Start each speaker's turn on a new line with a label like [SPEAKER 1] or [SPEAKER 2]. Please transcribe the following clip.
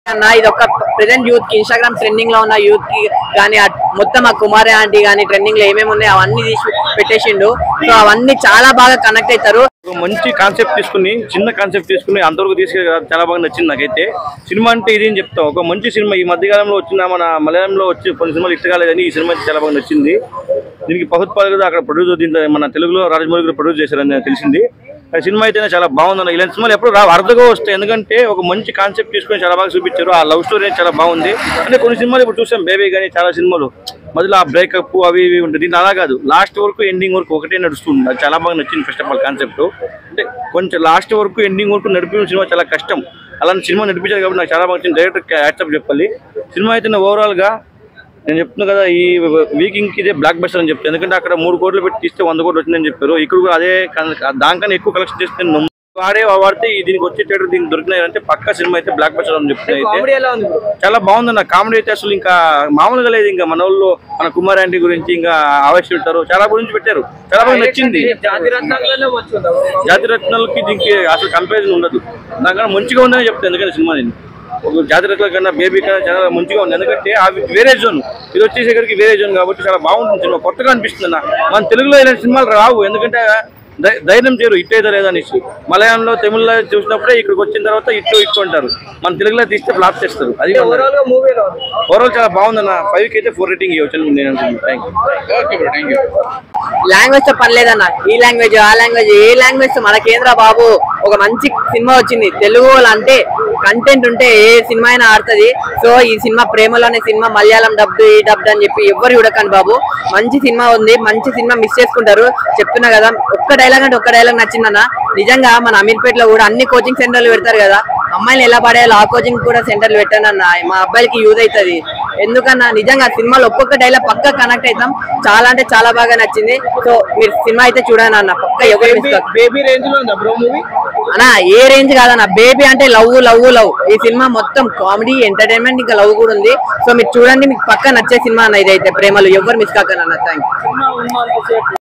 [SPEAKER 1] అన్న ఇది ఒక ప్రెసెంట్ యూత్ కి ఇన్స్టాగ్రామ్ ట్రెండింగ్ లో ఉన్న యూత్ కి కానీ మొత్తం ఆ కుమారి ఆంటీ కానీ ట్రెండింగ్ లో ఏమేమి ఉన్నాయో అవన్నీ తీసి పెట్టేసిండు సో అవన్నీ చాలా బాగా కనెక్ట్ అవుతారు
[SPEAKER 2] ఒక మంచి కాన్సెప్ట్ తీసుకుని చిన్న కాన్సెప్ట్ తీసుకుని అంతవరకు తీసుకెళ్ళి చాలా బాగా నచ్చింది నాకైతే సినిమా అంటే ఇది అని చెప్తాం ఒక మంచి సినిమా ఈ మధ్యకాలంలో వచ్చిన మన మలయాళంలో వచ్చి కొన్ని సినిమాలు ఇష్ట కాలేదని ఈ సినిమా అయితే చాలా బాగా నచ్చింది దీనికి పహుత్పాల్ కూడా అక్కడ ప్రొడ్యూస్ దీంట్లో మన తెలుగులో రాజమౌళి గారు ప్రొడ్యూస్ చేశారని నాకు తెలిసింది ఆ సినిమా అయితేనే చాలా బాగుంది ఇలాంటి సినిమాలు ఎప్పుడు రా అర్థగా వస్తాయి ఎందుకంటే ఒక మంచి కాన్సెప్ట్ తీసుకొని చాలా బాగా చూపించారు ఆ లవ్ స్టోరీ చాలా బాగుంది అంటే కొన్ని సినిమాలు ఇప్పుడు చూసాం బేబీ కానీ చాలా సినిమాలు మధ్యలో ఆ బ్రేకప్ అవి ఇవి ఉంటుంది దీని అలా కాదు లాస్ట్ వరకు ఎండింగ్ వరకు ఒకటే నడుస్తుంది అది చాలా బాగా నచ్చింది ఫస్ట్ ఆఫ్ ఆల్ కాన్సెప్ట్ అంటే కొంచెం లాస్ట్ వరకు ఎండింగ్ వరకు నడిపిన సినిమా చాలా కష్టం అలాంటి సినిమా నడిపించారు కాబట్టి నాకు చాలా బాగా నచ్చింది డైరెక్టర్ హ్యాట్సప్ చెప్పాలి సినిమా అయితే ఓవరాల్ గా నేను చెప్తున్నా కదా ఈ వీకింగ్ కి ఇదే బ్లాక్ బస్టర్ అని చెప్తాను ఎందుకంటే అక్కడ మూడు కోట్లు పెట్టి తీస్తే వంద కోట్లు వచ్చిందని చెప్పారు ఇక్కడ కూడా అదే కన్- దానికన్నా ఎక్కువ కలెక్షన్ చేస్తే నమ్ము- వాడే వాడితే ఈ దీనికి వచ్చే థియేటర్ దీనికి దొరికినాయంటే పక్కా సినిమా అయితే బ్లాక్ బస్టర్ అని చెప్తున్నా అయితే
[SPEAKER 3] ఎలా ఉంది bro?
[SPEAKER 2] చాలా బాగుంది నా కామెడీ అయితే అసలు ఇంకా మామూలుగా లేదు ఇంకా మన వాళ్ళు మన కుమార్ ఆంటీ గురించి ఇంకా ఆవేశపెడతారు చాలా గురించి పెట్టారు చాలా బాగా నచ్చింది
[SPEAKER 3] జాతి రత్నాలలోనే మంచిగా ఉందా bro?
[SPEAKER 2] జాతి రత్నాలకి దీనికి అసలు కంపారిజన్ ఉండదు దానికన్నా మంచిగా ఉందని చెప్తాను ఎందుకంటే సినిమా నేను ఒక జాతి రత్నాల కన్నా బేబీ కన్నా చాలా మంచిగా ఉంది ఎందుకంటే అవి వేరే జోన్ ఇది వచ్చేసరికి వేరే జోన్ కాబట్టి చాలా బాగుంటుంది సినిమా కొత్తగా అనిపిస్తుంది నా మన తెలుగులో ఇలాంటి సినిమాలు రావు ఎందుకంటే ధై- ధైర్యం చేయరు ఇట్ అయితే లేదా అనేసి మలయాళంలో తమిళ్లో చూసినప్పుడే ఇక్కడికి వచ్చిన తర్వాత ఇట్టు ఇట్టు అంటారు మన తెలుగులో తీస్తే ఫ్లాప్ చేస్తారు అది
[SPEAKER 3] ఓవరాల్ గా మూవీ ఎలా ఉంది
[SPEAKER 2] ఓవరాల్ చాలా బాగుందన్న ఫైవ్ కి అయితే ఫోర్ రేటింగ్ ఇవ్వచ్చు అని నేను అనుకుంటున్నాను thank you
[SPEAKER 4] okay bro thank you
[SPEAKER 1] language తో పని లేదన్న ఈ లాంగ్వేజ్ ఆ లాంగ్వేజ్ ఏ లాంగ్వేజ్ మన కేంద్ర బాబు ఒక మంచి సినిమా వచ్చింది తెలుగు వాళ్ళు అంటే కంటెంట్ ఉంటే ఏ సినిమా అయినా ఆడుతుంది సో ఈ సినిమా ప్రేమలోనే సినిమా మలయాళం డబ్డ్ ఈ డబ్డ్ అని చెప్పి ఎవ్వరు చూడకండి బాబు మంచి సినిమా ఉంది మంచి సినిమా మిస్ చేసుకుంటారు చెప్తున్నా కదా ఒక్క డైలాగ్ అంటే ఒక్క డైలాగ్ నచ్చిందన్న నిజంగా మన అమీర్పేటలో కూడా అన్ని కోచింగ్ సెంటర్లు పెడతారు కదా అమ్మాయిని ఎలా పడేయాలో ఆ కోచింగ్ కూడా సెంటర్లు పెట్టాను అన్న మా అబ్బాయిలకి యూజ్ అవుతుంది ఎందుకన్నా నిజంగా సినిమాలో ఒక్కొక్క డైలాగ్ పక్క కనెక్ట్ అవుతాం చాలా అంటే చాలా బాగా నచ్చింది సో మీరు సినిమా అయితే చూడండి అన్న పక్క ఎవరు మిస్ కాదు.
[SPEAKER 3] బేబీ రేంజ్ లో ఉందా బ్రో మూవీ
[SPEAKER 1] అన్న ఏ రేంజ్ కాదన్న బేబీ అంటే లవ్ లవ్ లవ్ ఈ సినిమా మొత్తం కామెడీ ఎంటర్టైన్మెంట్ ఇంకా లవ్ కూడా ఉంది సో మీరు చూడండి మీకు పక్క నచ్చే సినిమా అన్న ఇదైతే ప్రేమలు ఎవరు మిస్ కాకనన్న థ్యాంక్
[SPEAKER 3] సినిమా ఉన్నంతసేపు